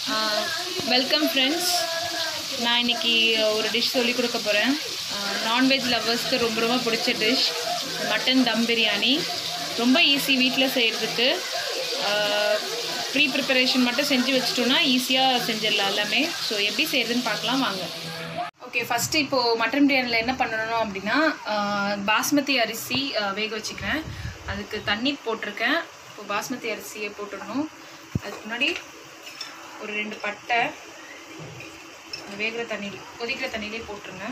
welcome friends நான் இன்னைக்கு ஒரு டிஷ் சொல்லி கொடுக்க போகிறேன் நான்வெஜ் லவ்வர்ஸ்க்கு ரொம்ப ரொம்ப பிடிச்ச டிஷ் மட்டன் தம் பிரியாணி ரொம்ப ஈஸி வீட்டில் செய்கிறதுக்கு ப்ரீ ப்ரிப்பரேஷன் மட்டும் செஞ்சு வச்சிட்டோன்னா ஈஸியாக செஞ்சிடலாம் எல்லாமே ஸோ எப்படி செய்கிறதுன்னு பார்க்கலாம் வாங்க ஓகே ஃபஸ்ட்டு இப்போது மட்டன் பிரியாணியில் என்ன பண்ணணும் அப்படின்னா ஆஹ், பாஸ்மதி அரிசி ஆஹ், வேக வச்சுக்கிறேன் அதுக்கு தண்ணி போட்டிருக்கேன் இப்போ பாஸ்மதி அரிசியை போட்டுடணும் அதுக்கு முன்னாடி ஒரு ரெண்டு பட்டை அந்த வேகிற தண்ணியில் கொதிக்கிற தண்ணியிலே போட்டுருங்க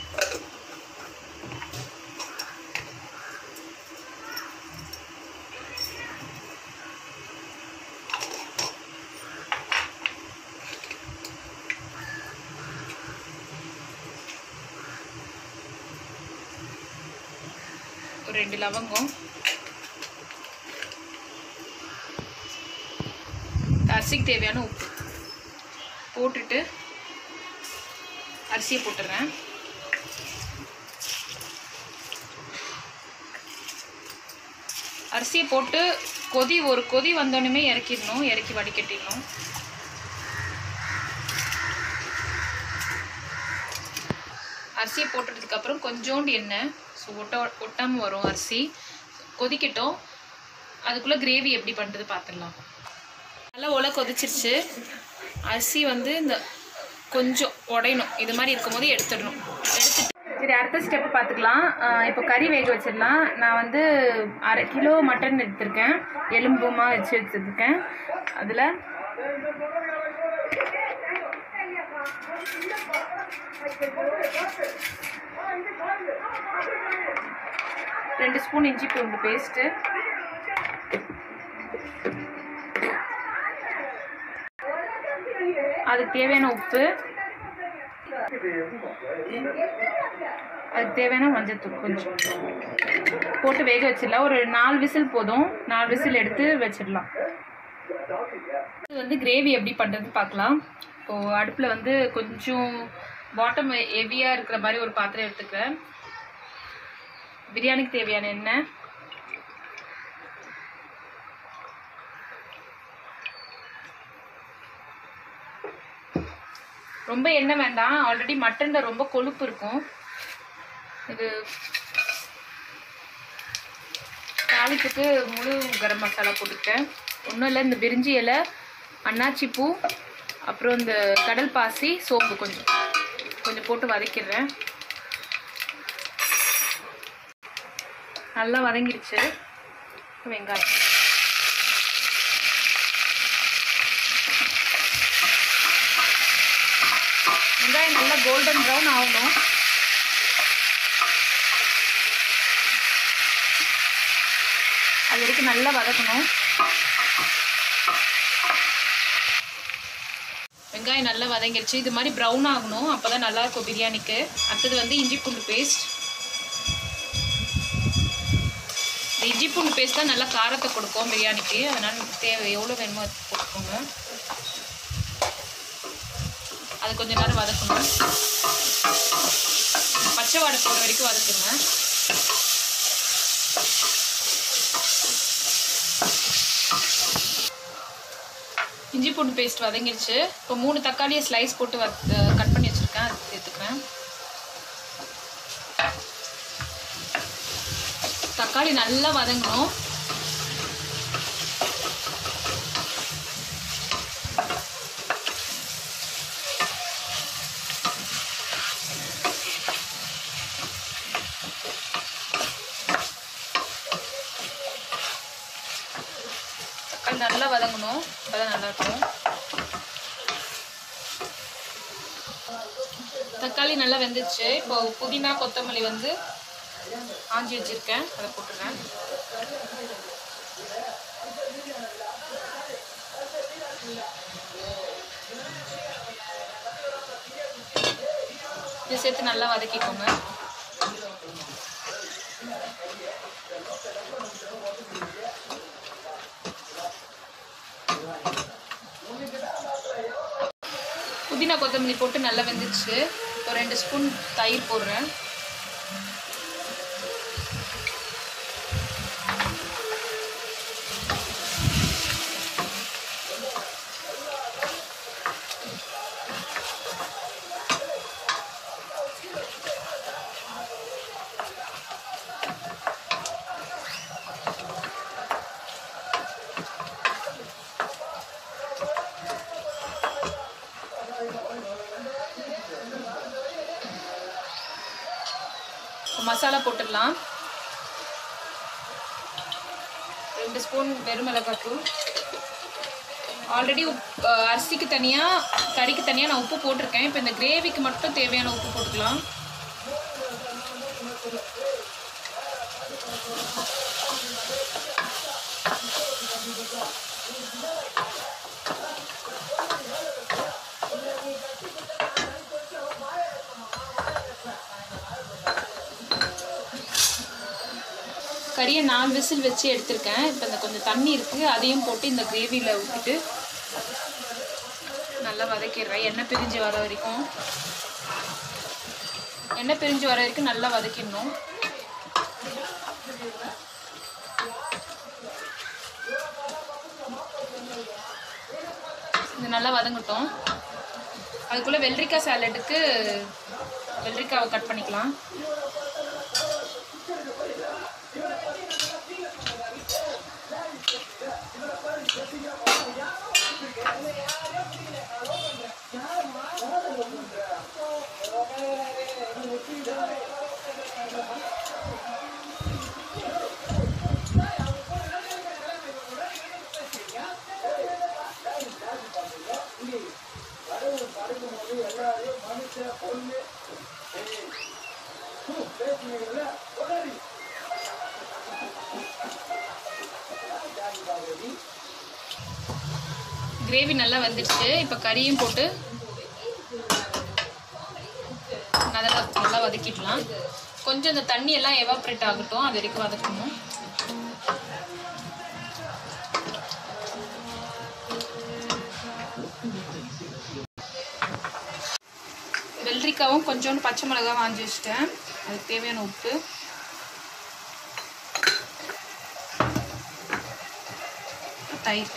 ஒரு ரெண்டு லவங்கம் அரிசிக்கு தேவையான உப்பு போட்டுட்டு அரிசியை போட்டுடுறேன் அரிசியை போட்டு கொதி ஒரு கொதி வந்தோடனே இறக்கிடணும் இறக்கி வடிகட்டிடணும் அரிசியை போட்டதுக்கப்புறம் கொஞ்சோண்டு எண்ணெய் ஸோ ஒட்ட ஒட்டாமல் வரும் அரிசி கொதிக்கட்டும் அதுக்குள்ளே கிரேவி எப்படி பண்ணுறது பார்த்துடலாம் நல்லா ஒலை கொதிச்சிருச்சு அரிசி வந்து இந்த கொஞ்சம் உடையணும் இது மாதிரி இருக்கும்போது எடுத்துடணும் எடுத்துட்டு சரி அடுத்த ஸ்டெப் பார்த்துக்கலாம் ஆஹ் இப்போ கறி வேக வச்சிடலாம் நான் வந்து அரை கிலோ மட்டன் எடுத்திருக்கேன் எலும்புமா வச்சு வச்சுருக்கேன் அதில் ரெண்டு ஸ்பூன் இஞ்சி பூண்டு பேஸ்ட்டு அதுக்கு தேவையான உப்பு அதுக்கு தேவையான மஞ்சத்தூள் கொஞ்சம் போட்டு வேக வச்சிடலாம் ஒரு நாலு விசில் போதும் நாலு விசில் எடுத்து வச்சிடலாம் இது வந்து கிரேவி எப்படி பண்ணுறது பார்க்கலாம் இப்போது அடுப்பில் வந்து கொஞ்சம் பாட்டம் ஹெவியாக இருக்கிற மாதிரி ஒரு பாத்திரம் எடுத்துக்கிறேன் பிரியாணிக்கு தேவையான எண்ணெய் ரொம்ப எண்ணெய் வேண்டாம் ஆல்ரெடி மட்டனில் ரொம்ப கொழுப்பு இருக்கும் இது தாளிப்புக்கு முழு கரம் மசாலா போட்டுருக்கேன் ஒன்றும் இல்லை இந்த பிரிஞ்சி இலை அன்னாச்சி பூ அப்புறம் இந்த கடல் பாசி சோம்பு கொஞ்சம் கொஞ்சம் போட்டு வதக்கிடுறேன் நல்லா வதங்கிடுச்சு வெங்காயம் வெங்காயம் நல்லா கோல்டன் ப்ரௌன் ஆகணும் அது வரைக்கும் நல்லா வதக்கணும் வெங்காயம் நல்லா வதங்கிடுச்சு இது மாதிரி ப்ரௌன் ஆகணும் அப்போ தான் நல்லாயிருக்கும் பிரியாணிக்கு அடுத்தது வந்து இஞ்சி பூண்டு பேஸ்ட் இந்த இஞ்சி பூண்டு பேஸ்ட் தான் நல்லா காரத்தை கொடுக்கும் பிரியாணிக்கு அதனால் தேவை எவ்வளோ வேணுமோ அது போட்டுக்கோங்க அது கொஞ்ச நேரம் வதக்கணும் பச்சை வாடை போகிற வரைக்கும் வதக்குங்க இஞ்சி பூண்டு பேஸ்ட் வதங்கிடுச்சு இப்போ மூணு தக்காளியை ஸ்லைஸ் போட்டு வத் கட் பண்ணி வச்சுருக்கேன் அது சேர்த்துக்கிறேன் தக்காளி நல்லா வதங்கணும் தக்காளி நல்லா வதங்கணும் அப்பதான் நல்லா இருக்கும் தக்காளி நல்லா வெந்துச்சு இப்போ புதினா கொத்தமல்லி வந்து ஆஞ்சி வச்சிருக்கேன் அதை போட்டுறேன் இதை சேர்த்து நல்லா வதக்கிக்கோங்க புதினா கொத்தமல்லி போட்டு நல்லா வெந்துச்சு இப்போ ரெண்டு ஸ்பூன் தயிர் போடுறேன் இப்போ மசாலா போட்டுடலாம் ரெண்டு ஸ்பூன் வெறும் மிளகாத்தூள் ஆல்ரெடி உப் அஹ் அரிசிக்கு தனியாக கறிக்கு தனியாக நான் உப்பு போட்டிருக்கேன் இப்போ இந்த கிரேவிக்கு மட்டும் தேவையான உப்பு போட்டுக்கலாம் கறியை நாலு விசில் வச்சு எடுத்திருக்கேன் இப்போ இந்த கொஞ்சம் தண்ணி இருக்குது அதையும் போட்டு இந்த கிரேவியில் ஊற்றிட்டு நல்லா வதக்கிடுறேன் எண்ணெய் பிரிஞ்சு வர வரைக்கும் எண்ணெய் பிரிஞ்சு வர வரைக்கும் நல்லா வதக்கிடணும் இது நல்லா வதங்கட்டும் அதுக்குள்ளே வெள்ளரிக்காய் சாலட்டுக்கு வெள்ளரிக்காவை கட் பண்ணிக்கலாம் கிரேவி நல்லா வந்துடுச்சு இப்போ கறியும் போட்டு நல்லா நல்லா வதக்கிடலாம் கொஞ்சம் இந்த தண்ணி எல்லாம் எவாப்ரேட் ஆகட்டும் அது வரைக்கும் வதக்கணும் வெள்ளரிக்காவும் கொஞ்சோண்டு பச்சை மிளகா வாங்கி வச்சுட்டேன் அதுக்கு தேவையான உப்பு தயிர்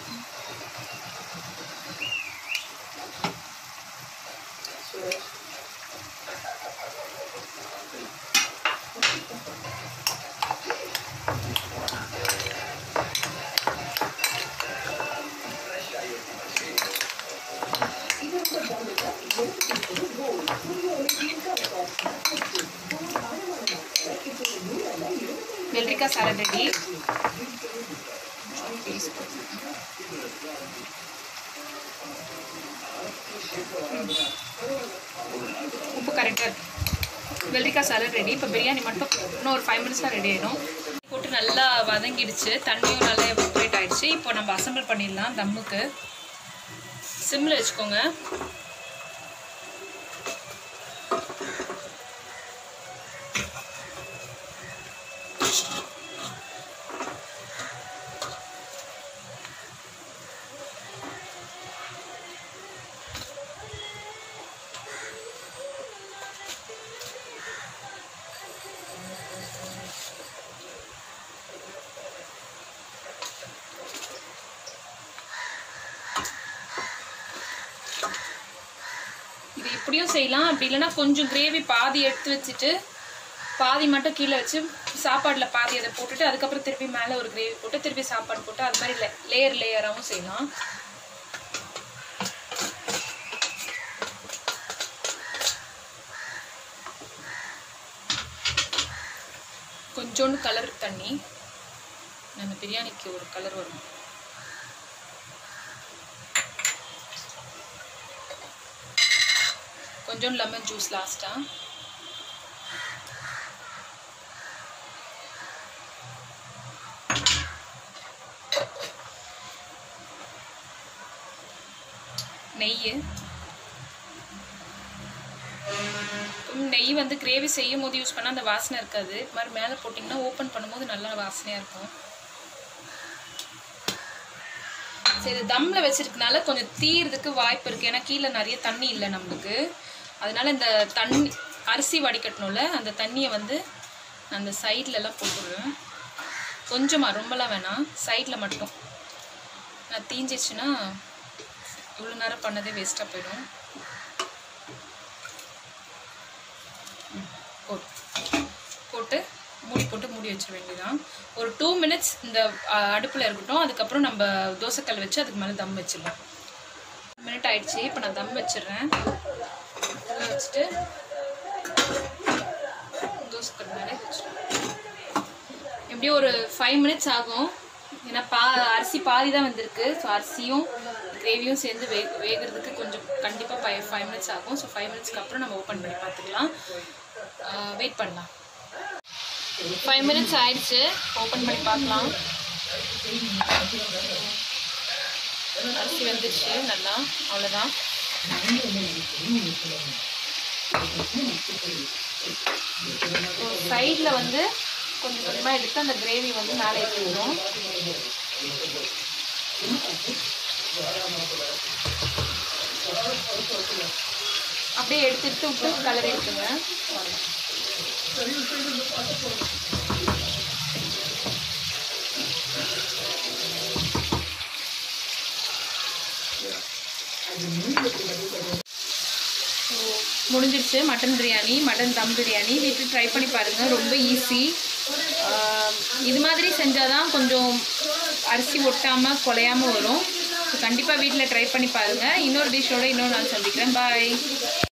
வெள்ளரிக்காய் சாலட் ரெடி உப்பு கரெக்டாக இருக்கு வெள்ளரிக்காய் சாலட் ரெடி இப்போ பிரியாணி மட்டும் இன்னும் ஒரு ஃபைவ் மினிட்ஸில் ரெடி ஆகிடும் போட்டு நல்லா வதங்கிடுச்சு தண்ணியும் நல்லா எவாப்ரேட் ஆயிடுச்சு இப்போ நம்ம அசம்பிள் பண்ணிடலாம் தம்முக்கு சிம்மில் வச்சுக்கோங்க இது இப்படியும் செய்யலாம் அப்படி இல்லைன்னா கொஞ்சம் கிரேவி பாதி எடுத்து வச்சுட்டு பாதி மட்டும் கீழே வச்சு சாப்பாடில் பாதி அதை போட்டுட்டு அதுக்கப்புறம் திருப்பி மேலே ஒரு கிரேவி போட்டு திருப்பி சாப்பாடு போட்டு அது மாதிரி லே லேயர் லேயராகவும் செய்யலாம் கொஞ்சோண்டு கலர் தண்ணி நம்ம பிரியாணிக்கு ஒரு கலர் வரும் கொஞ்சோண்டு லெமன் ஜூஸ் லாஸ்ட்டாக நெய் உம், நெய் வந்து கிரேவி செய்யும் போது யூஸ் பண்ணால் அந்த வாசனை இருக்காது இது மாதிரி மேலே போட்டிங்கன்னா ஓப்பன் பண்ணும்போது நல்லா வாசனையாக இருக்கும் சரி தம்மில் வச்சிருக்கனால கொஞ்சம் தீர்றதுக்கு வாய்ப்பு இருக்குது ஏன்னா கீழே நிறைய தண்ணி இல்லை நம்மளுக்கு அதனால இந்த தண்ணி அரிசி வடிகட்டணும்ல அந்த தண்ணியை வந்து நான் அந்த சைட்ல எல்லாம் போட்டுடுவேன் கொஞ்சமாக ரொம்பலாம் வேணாம் சைடில் மட்டும் நான் தீஞ்சிச்சுன்னா இவ்வளோ நேரம் பண்ணதே வேஸ்ட்டாக போயிடும் ம், போட்டு போட்டு மூடி போட்டு மூடி வச்சிட வேண்டியதான் ஒரு டூ மினிட்ஸ் இந்த அடுப்பில் இருக்கட்டும் அதுக்கப்புறம் நம்ம தோசைக்கல் வச்சு அதுக்கு மேலே தம் வச்சிடலாம் மினிட் ஆயிடுச்சு இப்போ நான் தம் வச்சிடுறேன் உள்ள வச்சுட்டு குக்கர்னால எப்படியும் ஒரு ஃபைவ் மினிட்ஸ் ஆகும் ஏன்னா பா அரிசி பாதி தான் வந்திருக்கு ஸோ அரிசியும் கிரேவியும் சேர்ந்து வே வேகிறதுக்கு கொஞ்சம் கண்டிப்பாக ஃபைவ் ஃபைவ் மினிட்ஸ் ஆகும் ஸோ ஃபைவ் மினிட்ஸ்க்கு அப்புறம் நம்ம ஓப்பன் பண்ணி பார்த்துக்கலாம் வெயிட் பண்ணலாம் ஃபைவ் மினிட்ஸ் ஆயிடுச்சு ஓப்பன் பண்ணி பார்க்கலாம் அரிசி வந்துடுச்சு நல்லா அவ்வளோதான் சைடில் வந்து கொஞ்சம் கொஞ்சமாக எடுத்து அந்த கிரேவி வந்து மேலே ஏற்றி விடும் அப்படியே எடுத்து எடுத்து விட்டு கலர் எடுத்துங்க ஸோ முடிஞ்சிடுச்சு மட்டன் பிரியாணி மட்டன் தம் பிரியாணி வீட்டில் ட்ரை பண்ணி பாருங்கள் ரொம்ப ஈஸி இது மாதிரி செஞ்சால் தான் கொஞ்சம் அரிசி ஒட்டாமல் குலையாமல் வரும் ஸோ கண்டிப்பாக வீட்டில் ட்ரை பண்ணி பாருங்கள் இன்னொரு டிஷ்ஷோட இன்னொரு நாள் சந்திக்கிறேன் பாய்